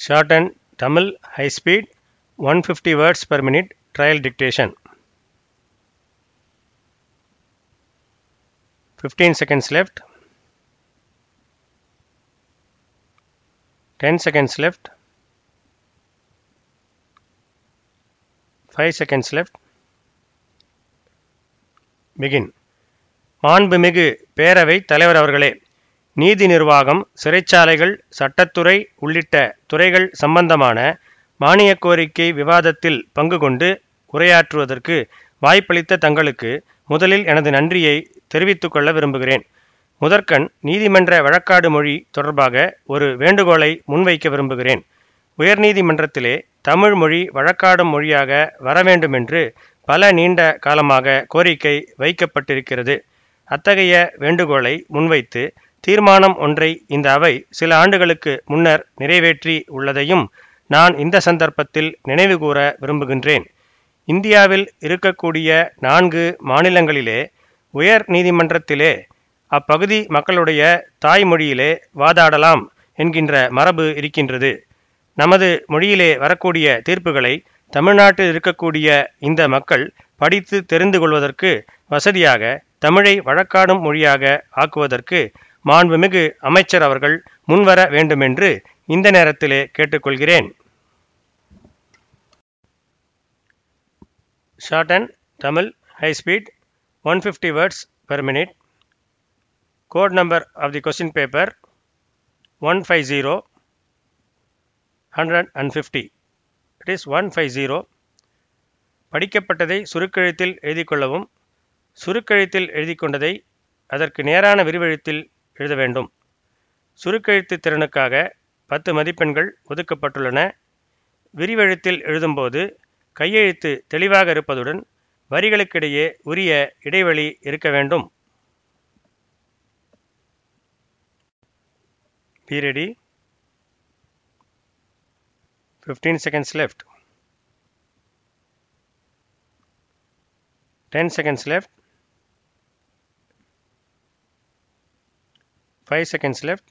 Short and Tamil high speed 150 words per minute trial dictation. 15 seconds left. 10 seconds left. 5 seconds left. Begin. மாண்புமிகு பேரவை தலைவர் அவர்களே நீதி நிர்வாகம் சிறைச்சாலைகள் சட்டத்துறை உள்ளிட்ட துறைகள் சம்பந்தமான மானியக் கோரிக்கை விவாதத்தில் பங்கு கொண்டு உரையாற்றுவதற்கு வாய்ப்பளித்த தங்களுக்கு முதலில் எனது நன்றியை தெரிவித்துக் கொள்ள விரும்புகிறேன் முதற்கண் நீதிமன்ற வழக்காடு மொழி தொடர்பாக ஒரு வேண்டுகோளை முன்வைக்க விரும்புகிறேன் உயர்நீதிமன்றத்திலே தமிழ் மொழி வழக்காடும் மொழியாக வர வேண்டுமென்று பல நீண்ட காலமாக கோரிக்கை வைக்கப்பட்டிருக்கிறது அத்தகைய வேண்டுகோளை முன்வைத்து தீர்மானம் ஒன்றை இந்த அவை சில ஆண்டுகளுக்கு முன்னர் நிறைவேற்றி உள்ளதையும் நான் இந்த சந்தர்ப்பத்தில் நினைவுகூர விரும்புகின்றேன் இந்தியாவில் இருக்கக்கூடிய நான்கு மாநிலங்களிலே உயர் நீதிமன்றத்திலே அப்பகுதி மக்களுடைய தாய்மொழியிலே வாதாடலாம் என்கின்ற மரபு இருக்கின்றது நமது மொழியிலே வரக்கூடிய தீர்ப்புகளை தமிழ்நாட்டில் இருக்கக்கூடிய இந்த மக்கள் படித்து தெரிந்து கொள்வதற்கு வசதியாக தமிழை வழக்காடும் மொழியாக ஆக்குவதற்கு மாண்புமிகு அமைச்சர் அவர்கள் முன்வர வேண்டுமென்று இந்த நேரத்திலே கேட்டுக்கொள்கிறேன் short and Tamil high speed one fifty words per minute code number of the question paper one five zero hundred and fifty it is one five zero படிக்கப்பட்டதை சுருக்கெழுத்தில் எழுதி கொள்ளவும் சுருக்கெழுத்தில் எழுதி கொண்டதை அதற்கு நேரான விரிவெழுத்தில் எழுத வேண்டும் சுருக்கெழுத்து திறனுக்காக பத்து மதிப்பெண்கள் ஒதுக்கப்பட்டுள்ளன விரிவெழுத்தில் எழுதும்போது கையெழுத்து தெளிவாக இருப்பதுடன் வரிகளுக்கிடையே உரிய இடைவெளி இருக்க வேண்டும் Be ready. 15 seconds left. 10 seconds left. 5 seconds left.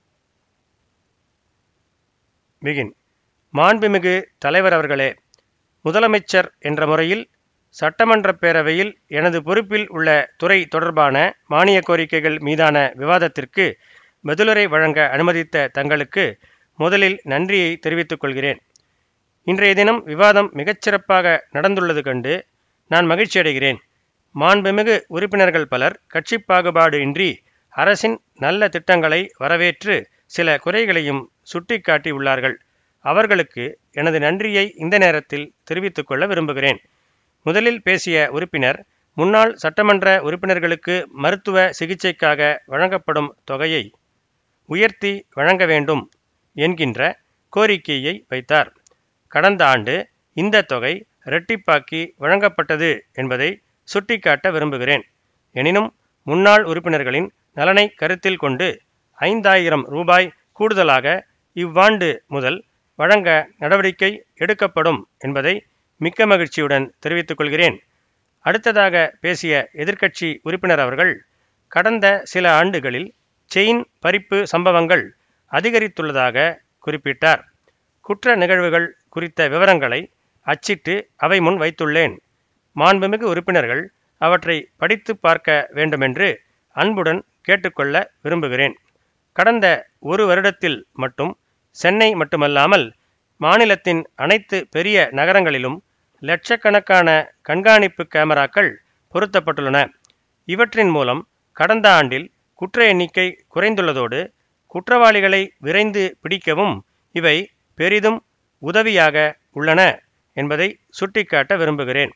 Begin. மாண்புமிகு தலைவர் அவர்களே முதலமைச்சர் என்ற முறையில் சட்டமன்ற பேரவையில் எனது பொறுப்பில் உள்ள துறை தொடர்பான மானிய கோரிக்கைகள் மீதான விவாதத்திற்கு பதிலுரை வழங்க அனுமதித்த தங்களுக்கு முதலில் நன்றியை தெரிவித்துக் கொள்கிறேன் இன்றைய தினம் விவாதம் மிகச்சிறப்பாக நடந்துள்ளது கண்டு நான் மகிழ்ச்சியடைகிறேன் மாண்புமிகு உறுப்பினர்கள் பலர் கட்சி பாகுபாடு இன்றி அரசின் நல்ல திட்டங்களை வரவேற்று சில குறைகளையும் சுட்டிக்காட்டி உள்ளார்கள் அவர்களுக்கு எனது நன்றியை இந்த நேரத்தில் தெரிவித்துக் கொள்ள விரும்புகிறேன் முதலில் பேசிய உறுப்பினர் முன்னாள் சட்டமன்ற உறுப்பினர்களுக்கு மருத்துவ சிகிச்சைக்காக வழங்கப்படும் தொகையை உயர்த்தி வழங்க வேண்டும் என்கின்ற கோரிக்கையை வைத்தார் கடந்த ஆண்டு இந்த தொகை இரட்டிப்பாக்கி வழங்கப்பட்டது என்பதை சுட்டிக்காட்ட விரும்புகிறேன் எனினும் முன்னாள் உறுப்பினர்களின் நலனை கருத்தில் கொண்டு ஐந்தாயிரம் ரூபாய் கூடுதலாக இவ்வாண்டு முதல் வழங்க நடவடிக்கை எடுக்கப்படும் என்பதை மிக்க மகிழ்ச்சியுடன் தெரிவித்துக் கொள்கிறேன் அடுத்ததாக பேசிய எதிர்க்கட்சி உறுப்பினர் அவர்கள் கடந்த சில ஆண்டுகளில் செயின் பறிப்பு சம்பவங்கள் அதிகரித்துள்ளதாக குறிப்பிட்டார் குற்ற நிகழ்வுகள் குறித்த விவரங்களை அச்சிட்டு அவை முன் வைத்துள்ளேன் மாண்புமிகு உறுப்பினர்கள் அவற்றை படித்து பார்க்க வேண்டுமென்று அன்புடன் கேட்டுக்கொள்ள விரும்புகிறேன் கடந்த ஒரு வருடத்தில் மட்டும் சென்னை மட்டுமல்லாமல் மாநிலத்தின் அனைத்து பெரிய நகரங்களிலும் லட்சக்கணக்கான கண்காணிப்பு கேமராக்கள் பொருத்தப்பட்டுள்ளன இவற்றின் மூலம் கடந்த ஆண்டில் குற்ற எண்ணிக்கை குறைந்துள்ளதோடு குற்றவாளிகளை விரைந்து பிடிக்கவும் இவை பெரிதும் உதவியாக உள்ளன என்பதை சுட்டிக்காட்ட விரும்புகிறேன்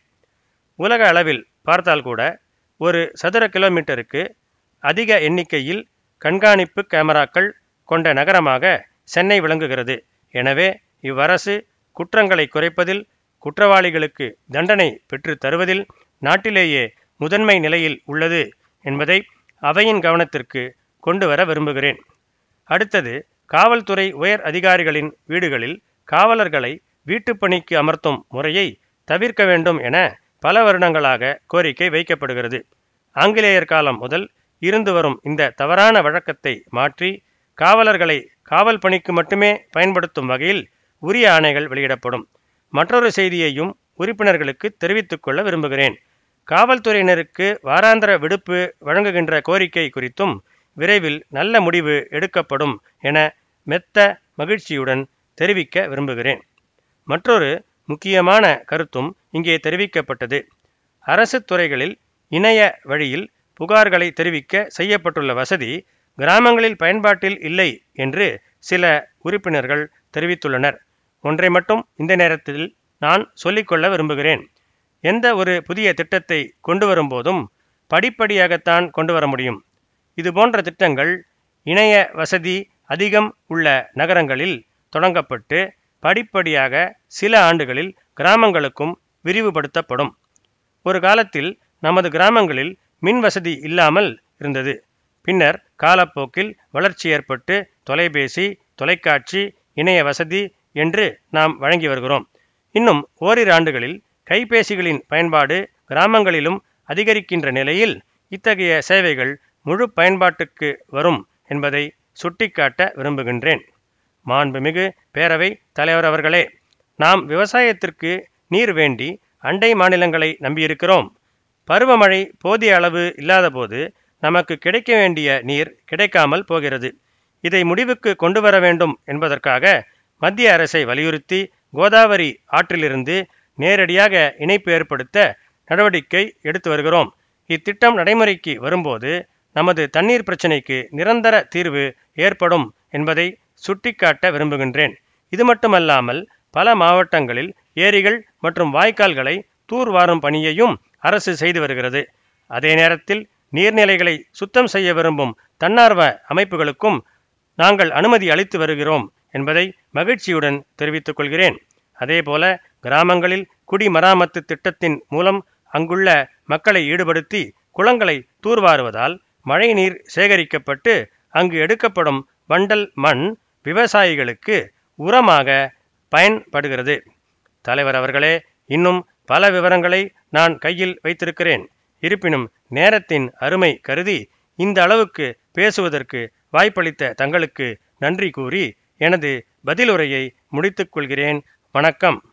உலக அளவில் பார்த்தால் கூட ஒரு சதுர கிலோமீட்டருக்கு அதிக எண்ணிக்கையில் கண்காணிப்பு கேமராக்கள் கொண்ட நகரமாக சென்னை விளங்குகிறது எனவே இவ்வரசு குற்றங்களை குறைப்பதில் குற்றவாளிகளுக்கு தண்டனை பெற்று தருவதில் நாட்டிலேயே முதன்மை நிலையில் உள்ளது என்பதை அவையின் கவனத்திற்கு கொண்டு வர விரும்புகிறேன் அடுத்தது காவல்துறை உயர் அதிகாரிகளின் வீடுகளில் காவலர்களை வீட்டுப்பணிக்கு அமர்த்தும் முறையை தவிர்க்க வேண்டும் என பல வருடங்களாக கோரிக்கை வைக்கப்படுகிறது ஆங்கிலேயர் காலம் முதல் இருந்து வரும் இந்த தவறான வழக்கத்தை மாற்றி காவலர்களை காவல் பணிக்கு மட்டுமே பயன்படுத்தும் வகையில் உரிய ஆணைகள் வெளியிடப்படும் மற்றொரு செய்தியையும் உறுப்பினர்களுக்கு தெரிவித்துக் கொள்ள விரும்புகிறேன் காவல்துறையினருக்கு வாராந்திர விடுப்பு வழங்குகின்ற கோரிக்கை குறித்தும் விரைவில் நல்ல முடிவு எடுக்கப்படும் என மெத்த மகிழ்ச்சியுடன் தெரிவிக்க விரும்புகிறேன் மற்றொரு முக்கியமான கருத்தும் இங்கே தெரிவிக்கப்பட்டது அரசு துறைகளில் இணைய வழியில் புகார்களை தெரிவிக்க செய்யப்பட்டுள்ள வசதி கிராமங்களில் பயன்பாட்டில் இல்லை என்று சில உறுப்பினர்கள் தெரிவித்துள்ளனர் ஒன்றை மட்டும் இந்த நேரத்தில் நான் சொல்லிக்கொள்ள விரும்புகிறேன் எந்த ஒரு புதிய திட்டத்தை கொண்டு வரும்போதும் படிப்படியாகத்தான் கொண்டு வர முடியும் இதுபோன்ற திட்டங்கள் இணைய வசதி அதிகம் உள்ள நகரங்களில் தொடங்கப்பட்டு படிப்படியாக சில ஆண்டுகளில் கிராமங்களுக்கும் விரிவுபடுத்தப்படும் ஒரு காலத்தில் நமது கிராமங்களில் மின் வசதி இல்லாமல் இருந்தது பின்னர் காலப்போக்கில் வளர்ச்சி ஏற்பட்டு தொலைபேசி தொலைக்காட்சி இணைய வசதி என்று நாம் வழங்கி வருகிறோம் இன்னும் ஓரிரு ஆண்டுகளில் கைபேசிகளின் பயன்பாடு கிராமங்களிலும் அதிகரிக்கின்ற நிலையில் இத்தகைய சேவைகள் முழு பயன்பாட்டுக்கு வரும் என்பதை சுட்டிக்காட்ட விரும்புகின்றேன் மாண்புமிகு பேரவை தலைவர் அவர்களே நாம் விவசாயத்திற்கு நீர் வேண்டி அண்டை மாநிலங்களை நம்பியிருக்கிறோம் பருவமழை போதிய அளவு இல்லாதபோது நமக்கு கிடைக்க வேண்டிய நீர் கிடைக்காமல் போகிறது இதை முடிவுக்கு கொண்டு வர வேண்டும் என்பதற்காக மத்திய அரசை வலியுறுத்தி கோதாவரி ஆற்றிலிருந்து நேரடியாக இணைப்பு ஏற்படுத்த நடவடிக்கை எடுத்து வருகிறோம் இத்திட்டம் நடைமுறைக்கு வரும்போது நமது தண்ணீர் பிரச்சினைக்கு நிரந்தர தீர்வு ஏற்படும் என்பதை சுட்டிக்காட்ட விரும்புகின்றேன் இது மட்டுமல்லாமல் பல மாவட்டங்களில் ஏரிகள் மற்றும் வாய்க்கால்களை தூர்வாரும் பணியையும் அரசு செய்து வருகிறது அதே நேரத்தில் நீர்நிலைகளை சுத்தம் செய்ய விரும்பும் தன்னார்வ அமைப்புகளுக்கும் நாங்கள் அனுமதி அளித்து வருகிறோம் என்பதை மகிழ்ச்சியுடன் தெரிவித்துக் கொள்கிறேன் அதேபோல கிராமங்களில் குடிமராமத்து திட்டத்தின் மூலம் அங்குள்ள மக்களை ஈடுபடுத்தி குளங்களை தூர்வாருவதால் மழைநீர் சேகரிக்கப்பட்டு அங்கு எடுக்கப்படும் வண்டல் மண் விவசாயிகளுக்கு உரமாக பயன்படுகிறது தலைவர் அவர்களே இன்னும் பல விவரங்களை நான் கையில் வைத்திருக்கிறேன் இருப்பினும் நேரத்தின் அருமை கருதி இந்த அளவுக்கு பேசுவதற்கு வாய்ப்பளித்த தங்களுக்கு நன்றி கூறி எனது பதிலுரையை முடித்துக் கொள்கிறேன் வணக்கம்